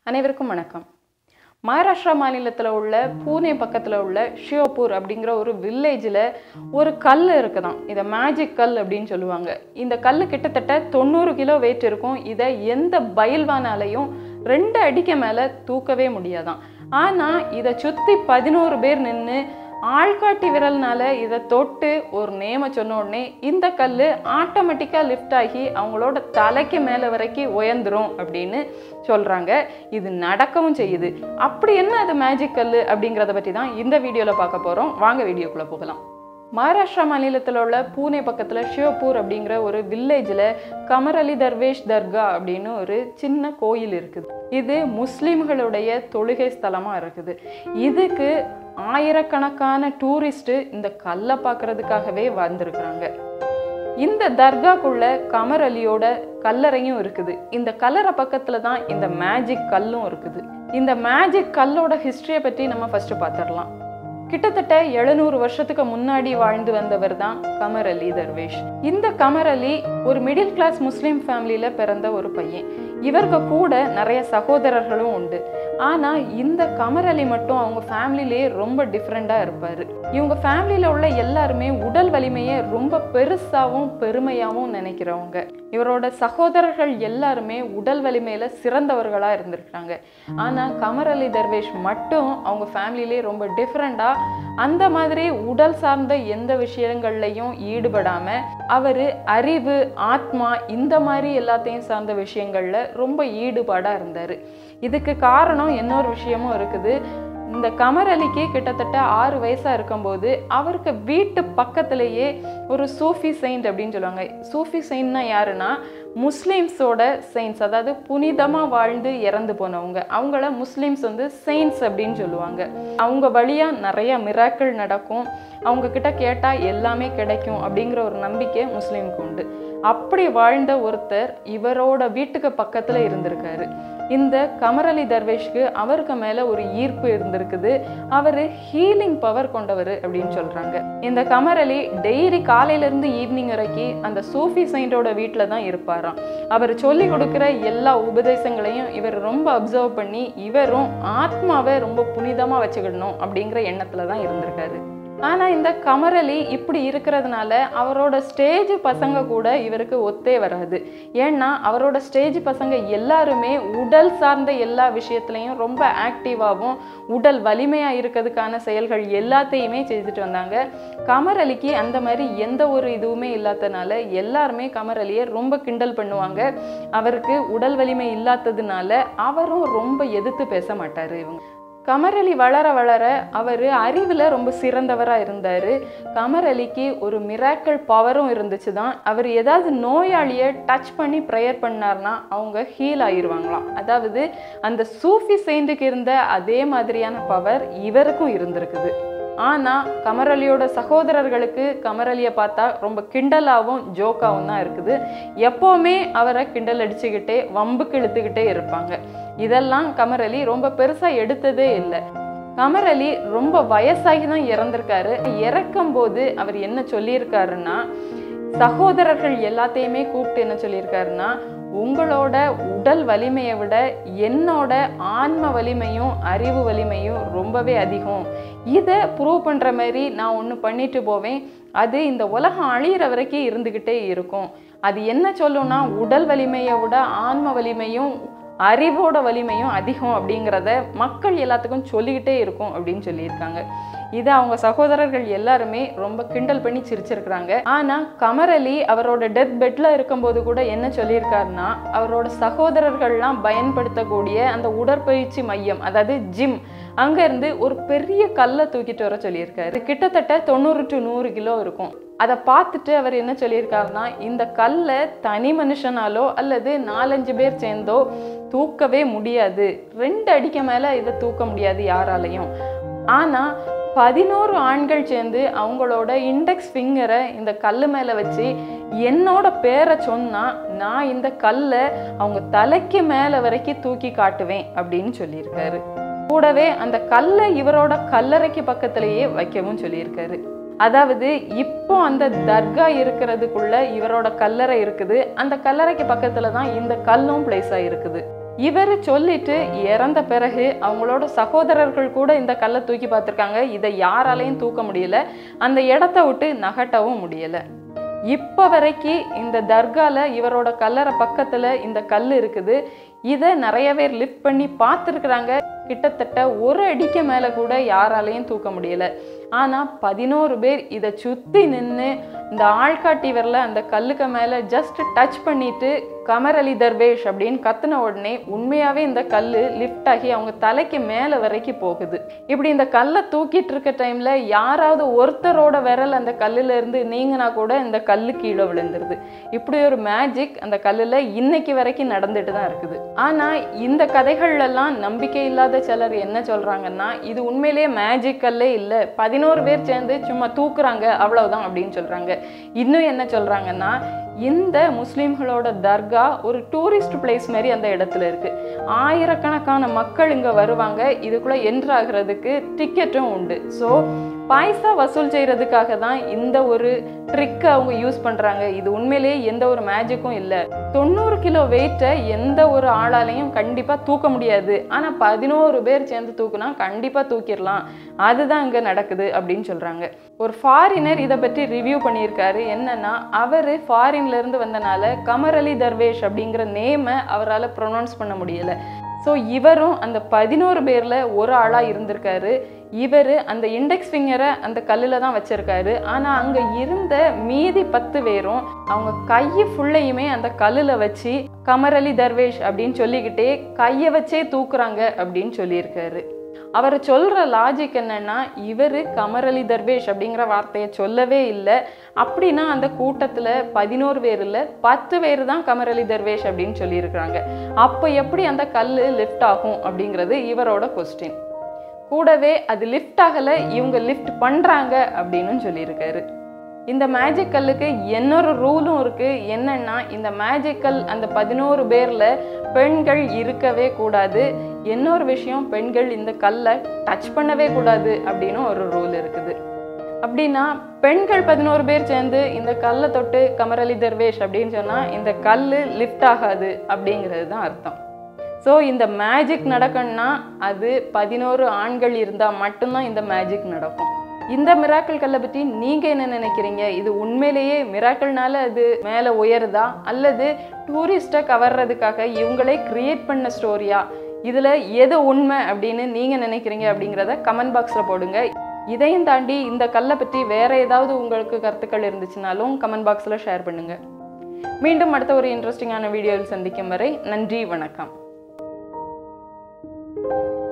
அனைவருக்கும் வணக்கம் மகாராஷ்டிரா மாநிலத்தில் உள்ள பூனே பக்கத்தில் உள்ள ஷியோபூர் அப்படிங்கிற ஒரு வில்லேஜில் ஒரு கல் இருக்குதாம் இதை மேஜிக் கல் அப்படின்னு சொல்லுவாங்க இந்த கல் கிட்டத்தட்ட தொண்ணூறு கிலோ வெயிட் இருக்கும் இதை எந்த பயில்வானாலையும் ரெண்டு அடிக்கு மேலே தூக்கவே முடியாதாம் ஆனால் இதை சுற்றி பதினோரு பேர் நின்று ஆள்காட்டி விரல்னால இதை தொட்டு ஒரு நேம சொன்ன உடனே இந்த கல் ஆட்டோமேட்டிக்காக லிஃப்ட் ஆகி அவங்களோட தலைக்கு மேலே வரைக்கும் உயர்ந்துரும் அப்படின்னு சொல்கிறாங்க இது நடக்கவும் செய்யுது அப்படி என்ன அது மேஜிக் கல் அப்படிங்கிறத பற்றி தான் இந்த வீடியோவில் பார்க்க போகிறோம் வாங்க வீடியோக்குள்ளே போகலாம் மகாராஷ்டிரா மாநிலத்தில் உள்ள பூனே பக்கத்தில் ஷியோபூர் அப்படிங்கிற ஒரு வில்லேஜில் கமரலி தர்வேஷ் தர்கா அப்படின்னு ஒரு சின்ன கோயில் இருக்குது இது முஸ்லீம்களுடைய தொழுகை ஸ்தலமாக இருக்குது இதுக்கு ஆயிரக்கணக்கான டூரிஸ்ட்டு இந்த கல்லை பார்க்கறதுக்காகவே வந்திருக்கிறாங்க இந்த தர்காக்குள்ள கமர் அலியோட கல்லறையும் இருக்குது இந்த கல்லறை பக்கத்துல தான் இந்த மேஜிக் கல்லும் இருக்குது இந்த மேஜிக் கல்லோட ஹிஸ்டரியை பற்றி நம்ம ஃபர்ஸ்ட் பார்த்துடலாம் கிட்டத்தட்ட எழுநூறு வருஷத்துக்கு முன்னாடி வாழ்ந்து வந்தவர் தான் கமர் அலி தர்வேஷ் இந்த கமர் அலி ஒரு மிடில் கிளாஸ் முஸ்லீம் ஃபேமிலியில பிறந்த ஒரு பையன் இவருக்கு கூட நிறைய சகோதரர்களும் உண்டு ஆனா இந்த கமர் அலி மட்டும் அவங்க ஃபேமிலிலேயே ரொம்ப டிஃப்ரெண்டா இருப்பாரு இவங்க ஃபேமிலியில உள்ள எல்லாருமே உடல் வலிமையை ரொம்ப பெருசாவும் பெருமையாவும் நினைக்கிறவங்க இவரோட சகோதரர்கள் எல்லாருமே உடல் வலிமையில சிறந்தவர்களா இருந்திருக்காங்க ஆனா கமர் அலி தர்வேஷ் மட்டும் அவங்க ஃபேமிலியிலே ரொம்ப டிஃப்ரெண்டா அந்த மாதிரி உடல் சார்ந்த எந்த விஷயங்கள்லையும் ஈடுபடாம அவரு அறிவு ஆத்மா இந்த மாதிரி எல்லாத்தையும் சார்ந்த விஷயங்கள்ல ரொம்ப ஈடுபாடா இருந்தாரு இதுக்கு காரணம் இன்னொரு விஷயமும் இருக்குது இந்த கமர் அலிக்கு கிட்டத்தட்ட ஆறு வயசா இருக்கும்போது அவருக்கு வீட்டு பக்கத்திலேயே ஒரு சூஃபி செயின்ட் அப்படின்னு சொல்லுவாங்க சூஃபி செயின்னா யாருன்னா முஸ்லீம்ஸோட செயின்ஸ் அதாவது புனிதமாக வாழ்ந்து இறந்து போனவங்க அவங்கள முஸ்லீம்ஸ் வந்து செயின்ஸ் அப்படின்னு சொல்லுவாங்க அவங்க வழியாக நிறைய மிராக்கள் நடக்கும் அவங்க கிட்ட கேட்டால் எல்லாமே கிடைக்கும் அப்படிங்கிற ஒரு நம்பிக்கை முஸ்லீமுக்கு உண்டு அப்படி வாழ்ந்த ஒருத்தர் இவரோட வீட்டுக்கு பக்கத்தில் இருந்திருக்காரு இந்த கமரலி தர்வேஷ்க்கு அவருக்கு மேலே ஒரு ஈர்ப்பு இருந்திருக்குது அவர் ஹீலிங் பவர் கொண்டவர் அப்படின்னு சொல்கிறாங்க இந்த கமரலி டெய்லி காலையிலேருந்து ஈவினிங் வரைக்கும் அந்த சூஃபி சைண்டோட வீட்டில் தான் இருப்பாராம் அவர் சொல்லி கொடுக்குற எல்லா உபதேசங்களையும் இவர் ரொம்ப அப்சர்வ் பண்ணி இவரும் ஆத்மாவை ரொம்ப புனிதமாக வச்சுக்கிடணும் அப்படிங்கிற எண்ணத்தில் தான் இருந்திருக்காரு ஆனால் இந்த கமரலி இப்படி இருக்கிறதுனால அவரோட ஸ்டேஜ் பசங்க கூட இவருக்கு ஒத்தே வராது ஏன்னா அவரோட ஸ்டேஜ் பசங்க எல்லாருமே உடல் சார்ந்த எல்லா விஷயத்துலையும் ரொம்ப ஆக்டிவாகவும் உடல் வலிமையாக இருக்கிறதுக்கான செயல்கள் எல்லாத்தையுமே செய்துட்டு வந்தாங்க கமரலிக்கு அந்த மாதிரி எந்த ஒரு இதுவுமே இல்லாதனால எல்லாருமே கமரலியை ரொம்ப கிண்டல் பண்ணுவாங்க அவருக்கு உடல் வலிமை இல்லாததுனால அவரும் ரொம்ப எதிர்த்து பேச மாட்டார் இவங்க கமரலி வளர வளர அவர் அறிவில் ரொம்ப சிறந்தவராக இருந்தார் கமரலிக்கு ஒரு மிராக்கிள் பவரும் இருந்துச்சு தான் அவர் ஏதாவது நோயாளியை டச் பண்ணி ப்ரேயர் பண்ணார்னா அவங்க ஹீல் ஆயிடுவாங்களாம் அதாவது அந்த சூஃபி செயின்ட்டுக்கு இருந்த அதே மாதிரியான பவர் இவருக்கும் இருந்திருக்குது ஆனால் கமரலியோட சகோதரர்களுக்கு கமரலியை பார்த்தா ரொம்ப கிண்டலாகவும் ஜோக்காகவும் தான் இருக்குது எப்போவுமே அவரை கிண்டல் அடிச்சுக்கிட்டே வம்புக்கு இழுத்துக்கிட்டே இருப்பாங்க இதெல்லாம் கமரலி ரொம்ப பெருசாக எடுத்ததே இல்லை கமரலி ரொம்ப வயசாகி தான் இறந்திருக்காரு இறக்கும் போது அவர் என்ன சொல்லியிருக்காருன்னா சகோதரர்கள் எல்லாத்தையுமே கூப்பிட்டு என்ன சொல்லியிருக்காருன்னா உங்களோட உடல் வலிமையை விட என்னோட ஆன்ம வலிமையும் அறிவு வலிமையும் ரொம்பவே அதிகம் இதை ப்ரூவ் பண்ணுற மாதிரி நான் ஒன்று பண்ணிட்டு போவேன் அது இந்த உலகம் அழியிற வரைக்கும் இருந்துக்கிட்டே இருக்கும் அது என்ன சொல்லும்னா உடல் வலிமையை விட ஆன்ம வலிமையும் அறிவோட வலிமையும் அதிகம் அப்படிங்கிறத மக்கள் எல்லாத்துக்கும் சொல்லிக்கிட்டே இருக்கும் அப்படின்னு சொல்லியிருக்காங்க இதை அவங்க சகோதரர்கள் எல்லாருமே ரொம்ப கிண்டல் பண்ணி சிரிச்சிருக்கிறாங்க ஆனா கமரலி அவரோட டெத் பெட்ல இருக்கும்போது கூட என்ன சொல்லியிருக்காருன்னா அவரோட சகோதரர்கள்லாம் பயன்படுத்தக்கூடிய அந்த உடற்பயிற்சி மையம் அதாவது ஜிம் அங்க இருந்து ஒரு பெரிய கல்லை தூக்கிட்டு வர சொல்லியிருக்காரு கிட்டத்தட்ட தொண்ணூறு டு நூறு கிலோ இருக்கும் அதை பார்த்துட்டு அவர் என்ன சொல்லியிருக்காருன்னா இந்த கல்லை தனி மனுஷனாலோ அல்லது நாலஞ்சு பேர் சேர்ந்தோ தூக்கவே முடியாது ரெண்டு அடிக்க மேலே இதை தூக்க முடியாது யாராலையும் ஆனால் பதினோரு ஆண்கள் சேர்ந்து அவங்களோட இண்டெக்ஸ் ஃபிங்கரை இந்த கல் மேலே வச்சு என்னோட பேரை சொன்னால் நான் இந்த கல்லை அவங்க தலைக்கு மேலே வரைக்கும் தூக்கி காட்டுவேன் அப்படின்னு சொல்லியிருக்காரு கூடவே அந்த கல்லை இவரோட கல்லறைக்கு பக்கத்திலேயே வைக்கவும் சொல்லியிருக்காரு அதாவது இப்போ அந்த தர்கா இருக்கிறதுக்குள்ள இவரோட கல்லறை இருக்குது அந்த கல்லறைக்கு பக்கத்துல தான் இந்த கல்லும் பிளேஸ் ஆயிருக்குது இவர் சொல்லிட்டு இறந்த பிறகு அவங்களோட சகோதரர்கள் கூட இந்த கல்லை தூக்கி பார்த்துருக்காங்க இதை யாராலையும் தூக்க முடியல அந்த இடத்த விட்டு நகட்டவும் முடியல இப்போ வரைக்கும் இந்த தர்கால இவரோட கல்லறை பக்கத்துல இந்த கல் இருக்குது இதை நிறைய பேர் லிஃப்ட் பண்ணி பார்த்துருக்குறாங்க கிட்டத்தட்ட ஒரு அடிக்கு மேலே கூட யாராலையும் தூக்க முடியல ஆனால் பதினோரு பேர் இதை சுற்றி நின்று இந்த ஆள்காட்டி வரல அந்த கல்லுக்கு மேலே ஜஸ்ட் டச் பண்ணிட்டு கமர் அலி தர்வேஷ் அப்படின்னு கத்துன உடனே உண்மையாகவே இந்த கல் லிஃப்ட் ஆகி அவங்க தலைக்கு மேலே வரைக்கும் போகுது இப்படி இந்த கல்லை தூக்கிட்டு இருக்க டைமில் யாராவது ஒருத்தரோட விரல் அந்த கல்லுல இருந்து நீங்கினா கூட இந்த கல் கீழே விழுந்துருது இப்படி ஒரு மேஜிக் அந்த கல்லில் இன்னைக்கு வரைக்கும் நடந்துட்டு தான் இருக்குது ஆனால் இந்த கதைகள்லாம் நம்பிக்கை இல்லாத சிலர் என்ன சொல்கிறாங்கன்னா இது உண்மையிலேயே மேஜிக் கல்லே இல்லை பதினோரு பேர் சேர்ந்து சும்மா தூக்குறாங்க அவ்வளவுதான் அப்படின்னு சொல்கிறாங்க இன்னும் என்ன சொல்கிறாங்கன்னா இந்த முஸ்லீம்களோட தர்கா ஒரு டூரிஸ்ட் பிளேஸ் மாதிரி அந்த இடத்துல இருக்கு ஆயிரக்கணக்கான மக்கள் இங்க வருவாங்க இதுக்குள்ள என்ட்ராகிறதுக்கு டிக்கெட்டும் உண்டு ஸோ பைசா வசூல் செய்யறதுக்காக தான் இந்த ஒரு ட்ரிக்கை அவங்க யூஸ் பண்றாங்க இது உண்மையிலேயே எந்த ஒரு மேஜிக்கும் இல்லை தொண்ணூறு கிலோ வெயிட்டை எந்த ஒரு ஆளாலையும் கண்டிப்பா தூக்க முடியாது ஆனா பதினோரு பேர் சேர்ந்து தூக்குனா கண்டிப்பா தூக்கிடலாம் அதுதான் இங்க நடக்குது அப்படின்னு சொல்றாங்க ஒரு ஃபாரினர் இதை பற்றி ரிவ்யூ பண்ணியிருக்காரு என்னன்னா அவர் ஃபாரின்ல இருந்து வந்தனால கமர் அலி தர்வேஷ் அப்படிங்கிற நேமை அவரால் ப்ரொனவுன்ஸ் பண்ண முடியல ஸோ இவரும் அந்த பதினோரு பேரில் ஒரு ஆளாக இருந்திருக்காரு இவர் அந்த இண்டெக்ஸ் ஃபிங்கரை அந்த கல்லில் தான் வச்சிருக்காரு ஆனால் அங்கே இருந்த மீதி பத்து பேரும் அவங்க கையை ஃபுல்லையுமே அந்த கல்லில் வச்சு கமர் அலி தர்வேஷ் அப்படின்னு சொல்லிக்கிட்டே கையை வச்சே தூக்குறாங்க அப்படின்னு சொல்லியிருக்காரு அவர் சொல்கிற லாஜிக் என்னன்னா இவர் கமர் அலி தர்வேஷ் அப்படிங்கிற வார்த்தையை சொல்லவே இல்லை அப்படின்னா அந்த கூட்டத்தில் பதினோரு பேர் இல்லை பத்து பேர் தான் கமர் அலி தர்வேஷ் அப்படின்னு சொல்லியிருக்கிறாங்க அப்போ எப்படி அந்த கல் லிஃப்ட் ஆகும் அப்படிங்கிறது இவரோட கொஸ்டின் கூடவே அது லிஃப்ட் ஆகலை இவங்க லிஃப்ட் பண்ணுறாங்க அப்படின்னு சொல்லியிருக்காரு இந்த மேஜிக் கல்லுக்கு இன்னொரு ரூலும் இருக்கு என்னன்னா இந்த மேஜிக் கல் அந்த பதினோரு பேர்ல பெண்கள் இருக்கவே கூடாது இன்னொரு விஷயம் பெண்கள் இந்த கல்லை டச் பண்ணவே கூடாது அப்படின்னு ஒரு ரூல் இருக்குது அப்படின்னா பெண்கள் பதினோரு பேர் சேர்ந்து இந்த கல்லை தொட்டு கமரலி தர்வேஷ் அப்படின்னு சொன்னால் இந்த கல் லிஃப்ட் ஆகாது அப்படிங்கிறது தான் அர்த்தம் ஸோ இந்த மேஜிக் நடக்கணும்னா அது பதினோரு ஆண்கள் இருந்தால் மட்டும்தான் இந்த மேஜிக் நடக்கும் இந்த மிராக்கிள் கல்லை பற்றி நீங்கள் என்ன நினைக்கிறீங்க இது உண்மையிலேயே மிராக்கிள்னால அது மேலே உயருதா அல்லது டூரிஸ்ட்டை கவர்றதுக்காக இவங்களே கிரியேட் பண்ண ஸ்டோரியா இதில் எது உண்மை அப்படின்னு நீங்கள் நினைக்கிறீங்க அப்படிங்கிறத கமெண்ட் பாக்ஸில் போடுங்க இதையும் தாண்டி இந்த கல்லை பற்றி வேற ஏதாவது உங்களுக்கு கருத்துக்கள் இருந்துச்சுனாலும் கமெண்ட் பாக்ஸில் ஷேர் பண்ணுங்கள் மீண்டும் அடுத்த ஒரு இன்ட்ரெஸ்டிங்கான வீடியோவில் சந்திக்கும் வரை நன்றி வணக்கம்